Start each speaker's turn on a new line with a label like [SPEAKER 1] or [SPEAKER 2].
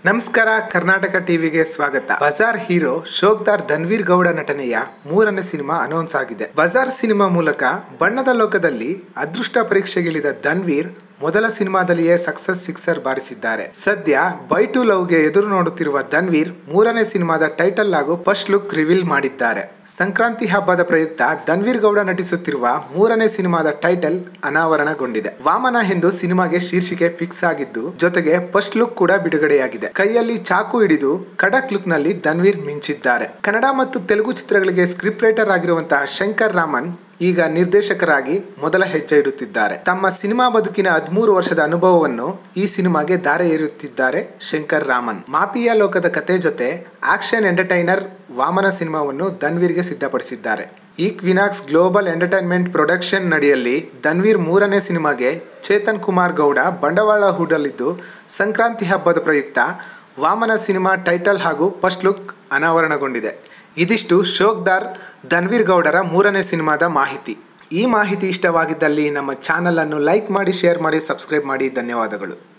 [SPEAKER 1] ನಮಸ್ಕಾರ ಕರ್ನಾಟಕ ಟಿವಿಗೆ ಸ್ವಾಗತ ಬಜಾರ್ ಹೀರೋ ಶೋಕ್ದಾರ್ ಧನ್ವೀರ್ ಗೌಡ ನಟನೆಯ ಮೂರನೇ ಸಿನಿಮಾ ಅನೌನ್ಸ್ ಆಗಿದೆ ಬಜಾರ್ ಸಿನಿಮಾ ಮೂಲಕ ಬಣ್ಣದ ಲೋಕದಲ್ಲಿ ಅದೃಷ್ಟ ಪರೀಕ್ಷೆಗಿಳಿದ ಧನ್ವೀರ್ ಮೊದಲ ಸಿನಿಮಾದಲ್ಲಿಯೇ ಸಕ್ಸಸ್ ಸಿಕ್ಸರ್ ಬಾರಿಸಿದ್ದಾರೆ ಸದ್ಯ ಬೈ ಟು ಲವ್ಗೆ ಎದುರು ನೋಡುತ್ತಿರುವ ಧನ್ವೀರ್ ಮೂರನೇ ಸಿನಿಮಾದ ಟೈಟಲ್ ಹಾಗೂ ಫಸ್ಟ್ ಲುಕ್ ರಿವೀಲ್ ಮಾಡಿದ್ದಾರೆ ಸಂಕ್ರಾಂತಿ ಹಬ್ಬದ ಪ್ರಯುಕ್ತ ಧನ್ವೀರ್ ಗೌಡ ನಟಿಸುತ್ತಿರುವ ಮೂರನೇ ಸಿನಿಮಾದ ಟೈಟಲ್ ಅನಾವರಣಗೊಂಡಿದೆ ವಾಮನ ಎಂದು ಸಿನಿಮಾಗೆ ಶೀರ್ಷಿಕೆ ಫಿಕ್ಸ್ ಆಗಿದ್ದು ಜೊತೆಗೆ ಫಸ್ಟ್ ಲುಕ್ ಕೂಡ ಬಿಡುಗಡೆಯಾಗಿದೆ ಕೈಯಲ್ಲಿ ಚಾಕು ಹಿಡಿದು ಖಡಕ್ ಲುಕ್ ನಲ್ಲಿ ಧನ್ವೀರ್ ಮಿಂಚಿದ್ದಾರೆ ಕನ್ನಡ ಮತ್ತು ತೆಲುಗು ಚಿತ್ರಗಳಿಗೆ ಸ್ಕ್ರಿಪ್ಟ್ ರೈಟರ್ ಆಗಿರುವಂತಹ ಶಂಕರ್ ರಾಮನ್ ಈಗ ನಿರ್ದೇಶಕರಾಗಿ ಮೊದಲ ಹೆಜ್ಜೆ ಇಡುತ್ತಿದ್ದಾರೆ ತಮ್ಮ ಸಿನಿಮಾ ಬದುಕಿನ ಹದಿಮೂರು ವರ್ಷದ ಅನುಭವವನ್ನು ಈ ಸಿನಿಮಾಗೆ ದಾರೆ ಎರೆಯುತ್ತಿದ್ದಾರೆ ಶಂಕರ್ ರಾಮನ್ ಮಾಪಿಯಾ ಲೋಕದ ಕತೆ ಜೊತೆ ಆಕ್ಷನ್ ಎಂಟರ್ಟೈನರ್ ವಾಮನ ಸಿನಿಮಾವನ್ನು ಧನ್ವೀರ್ಗೆ ಸಿದ್ಧಪಡಿಸಿದ್ದಾರೆ Equinox global entertainment production ನಡಿಯಲ್ಲಿ ಧನ್ವೀರ್ ಮೂರನೇ ಸಿನಿಮಾಗೆ ಚೇತನ್ ಕುಮಾರ್ ಗೌಡ ಬಂಡವಾಳ ಹೂಡಲಿದ್ದು ಸಂಕ್ರಾಂತಿ ಹಬ್ಬದ ಪ್ರಯುಕ್ತ ವಾಮನ ಸಿನಿಮಾ ಟೈಟಲ್ ಹಾಗೂ ಫಸ್ಟ್ ಲುಕ್ ಅನಾವರಣಗೊಂಡಿದೆ ಇದಿಷ್ಟು ಶೋಕ್ದಾರ್ ಧನ್ವೀರ್ ಗೌಡರ ಮೂರನೇ ಸಿನಿಮಾದ ಮಾಹಿತಿ ಈ ಮಾಹಿತಿ ಇಷ್ಟವಾಗಿದ್ದಲ್ಲಿ ನಮ್ಮ ಚಾನಲನ್ನು ಲೈಕ್ ಮಾಡಿ ಶೇರ್ ಮಾಡಿ ಸಬ್ಸ್ಕ್ರೈಬ್ ಮಾಡಿ ಧನ್ಯವಾದಗಳು